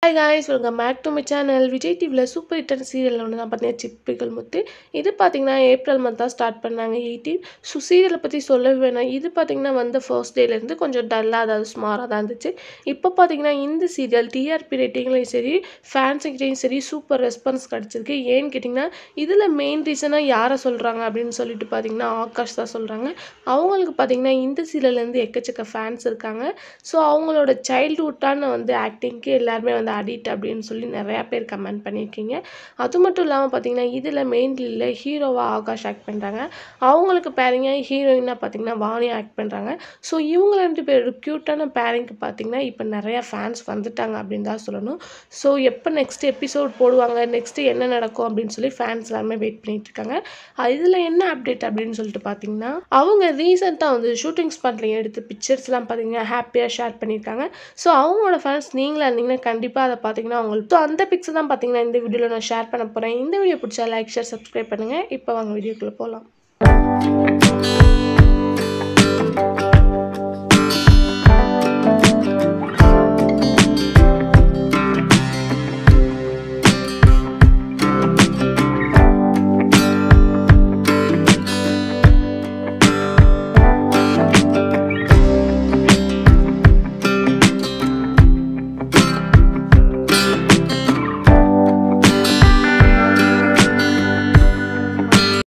hi guys welcome back to my channel Vijay டிவியில் super ஹிட்டான serial ஒன்று தான் பார்த்தீங்கன்னா சிப்பிகள் முத்து இது பார்த்தீங்கன்னா ஏப்ரல் மந்த் தான் ஸ்டார்ட் பண்ணாங்க எயிட்டீன் ஸோ சீரியலை பற்றி சொல்லவே வேணாம் இது பார்த்தீங்கன்னா வந்து ஃபர்ஸ்ட் டேலேருந்து கொஞ்சம் டல்லாக அதாவது ஸ்மாராக தான் இருந்துச்சு இப்போ பார்த்தீங்கன்னா இந்த சீரியல் டிஆர்பி ரேட்டிங்லையும் சரி ஃபேன்ஸுக்கிட்டையும் சரி சூப்பர் ரெஸ்பான்ஸ் கிடச்சிருக்கு ஏன்னு கேட்டிங்கன்னா இதில் மெயின் ரீசனாக யாரை சொல்கிறாங்க அப்படின்னு சொல்லிட்டு பார்த்தீங்கன்னா ஆகாஷ் தான் சொல்கிறாங்க அவங்களுக்கு பார்த்தீங்கன்னா இந்த சீரியல்லேருந்து எக்கச்சக்க ஃபேன்ஸ் இருக்காங்க ஸோ அவங்களோட சைல்டுஹுட்டான வந்து ஆக்டிங்க்கு எல்லாருமே வந்து அடிக்ட் அப்படின்னு சொல்லி நிறையா பேர் கமெண்ட் பண்ணியிருக்கீங்க அது மட்டும் இல்லாமல் பார்த்தீங்கன்னா இதில் மெயின்லியில் ஹீரோவாக ஆகாஷ் ஆக்ட் பண்ணுறாங்க அவங்களுக்கு பேரிங்க ஹீரோயினாக பார்த்தீங்கன்னா வாணி ஆக்ட் பண்ணுறாங்க ஸோ இவங்க ரெண்டு பேர் க்யூட்டான பேரிங்க்கு பார்த்தீங்கன்னா இப்போ நிறையா ஃபேன்ஸ் வந்துட்டாங்க அப்படின்னு தான் சொல்லணும் ஸோ எப்போ நெக்ஸ்ட் எபிசோட் போடுவாங்க நெக்ஸ்ட்டு என்ன நடக்கும் அப்படின்னு சொல்லி ஃபேன்ஸ் எல்லாருமே வெயிட் பண்ணிட்டு இருக்காங்க இதில் என்ன அப்டேட் அப்படின்னு சொல்லிட்டு பார்த்தீங்கன்னா அவங்க ரீசெண்டாக வந்து ஷூட்டிங் ஸ்பாட்டில் எடுத்த பிக்சர்ஸ்லாம் பார்த்தீங்கன்னா ஹாப்பியாக ஷேர் பண்ணியிருக்காங்க ஸோ அவங்களோட ஃபேன்ஸ் நீங்களா இருந்தீங்கன்னா கண்டிப்பாக அதை பார்த்தீங்கன்னா அவங்களுக்கு ஸோ அந்த பிக்ஸ் தான் பார்த்தீங்கன்னா இந்த வீடியோவில் நான் ஷேர் பண்ண போகிறேன் இந்த வீடியோ பிடிச்சா லைக் ஷேர் சப்ஸ்கிரைப் பண்ணுங்கள் இப்போ வாங்க வீடியோக்குள்ளே போகலாம்